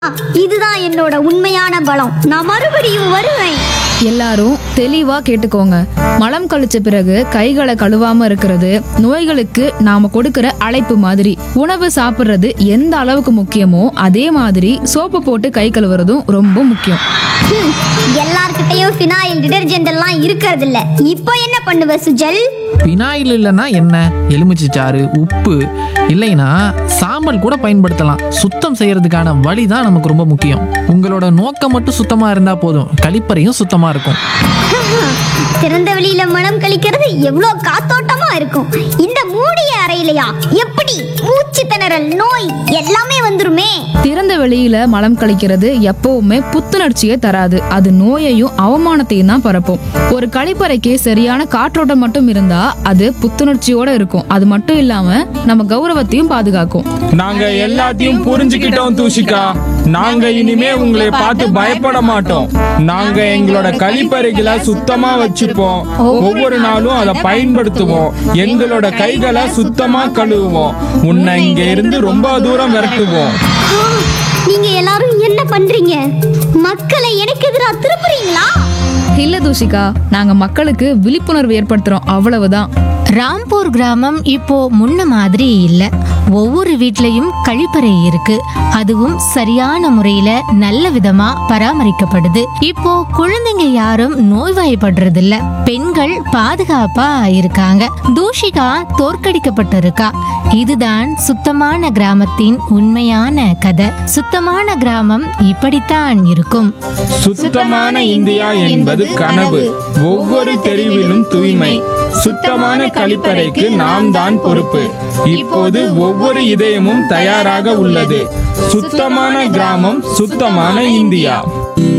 இதுதான் என்னோட உண்மையான பலம் நான் மறுபடியும் வருவேன் எல்லாரும் தெளிவா கேட்டுக்கோங்க மலம் கழிச்ச பிறகு கைகளை கழுவாம இருக்கிறது நோய்களுக்கு நாம கொடுக்கிற அழைப்பு மாதிரி உணவு சாப்பிடுறது எந்த அளவுக்கு முக்கியமோ அதே மாதிரி சோப்பு போட்டு கை கழுவுறதும் ரொம்ப முக்கியம் ஹம், எல்லார்கிட்டயும் ஃபினாயில் டிடர்ஜென்ட் எல்லாம் இருக்கிறது இல்ல இப்போ என்ன பண்ணுவ சுஜல் பினாயில் இல்லைன்னா என்ன எலுமிச்சை சாறு உப்பு இல்லைன்னா சாம்பல் கூட பயன்படுத்தலாம் சுத்தம் செய்யறதுக்கான வழி தான் நமக்கு ரொம்ப முக்கியம் உங்களோட நோக்கம் மட்டும் சுத்தமா இருந்தா போதும் கழிப்பறையும் சுத்தமா இருக்கும் திறந்த வெளியில மனம் கழிக்கிறது எவ்வளோ காத்தோட்டமா இருக்கும் இந்த மூடிய அறையிலையா எப்படி மூச்சு திணறல் நோய் எல்லாமே வந்துருமே திறந்த வெளியில மலம் கழிக்கிறது எப்பவுமே புத்துணர்ச்சியை தராது அது நோயையும் அவமானத்தையும் தான் பரப்பும் ஒரு கழிப்பறைக்கு சரியான காற்றோட்டம் மட்டும் இருந்தா அது புத்துணர்ச்சியோட இருக்கும் அது மட்டும் இல்லாம நம்ம கௌரவத்தையும் பாதுகாக்கும் நாங்க எல்லாத்தையும் புரிஞ்சுக்கிட்டோம் தூஷிகா நாங்க இனிமே உங்களை பார்த்து பயப்பட மாட்டோம் நாங்க எங்களோட கழிப்பறைகளை சுத்தமா வச்சுப்போம் ஒவ்வொரு நாளும் அதை பயன்படுத்துவோம் எங்களோட கைகளை சுத்தமா கழுவுவோம் உன்னை இங்க இருந்து ரொம்ப தூரம் விரட்டுவோம் ஆ, நீங்க எல்லாரும் என்ன பண்றீங்க மக்களை எனக்கு எதிராக திருப்புறீங்களா இல்ல தூஷிகா நாங்க மக்களுக்கு விழிப்புணர்வு ஏற்படுத்துறோம் அவ்வளவுதான் ராம்பூர் கிராமம் இப்போ முன்ன மாதிரி இல்ல ஒவ்வொரு வீட்லயும் கழிப்பறை இருக்கு அதுவும் சரியான முறையில நல்ல விதமா பராமரிக்கப்படுது இப்போ குழந்தைங்க யாரும் நோய்வாய்ப்படுறது இல்ல பெண்கள் பாதுகாப்பா இருக்காங்க தூஷிகா தோற்கடிக்கப்பட்டிருக்கா இதுதான் சுத்தமான கிராமத்தின் உண்மையான கதை சுத்தமான கிராமம் இப்படித்தான் இருக்கும் சுத்தமான இந்தியா என்பது கனவு ஒவ்வொரு தெருவிலும் தூய்மை சுத்தமான கழிப்பறைக்கு நாம் தான் பொறுப்பு இப்போது ஒவ்வொரு இதயமும் தயாராக உள்ளது சுத்தமான கிராமம் சுத்தமான இந்தியா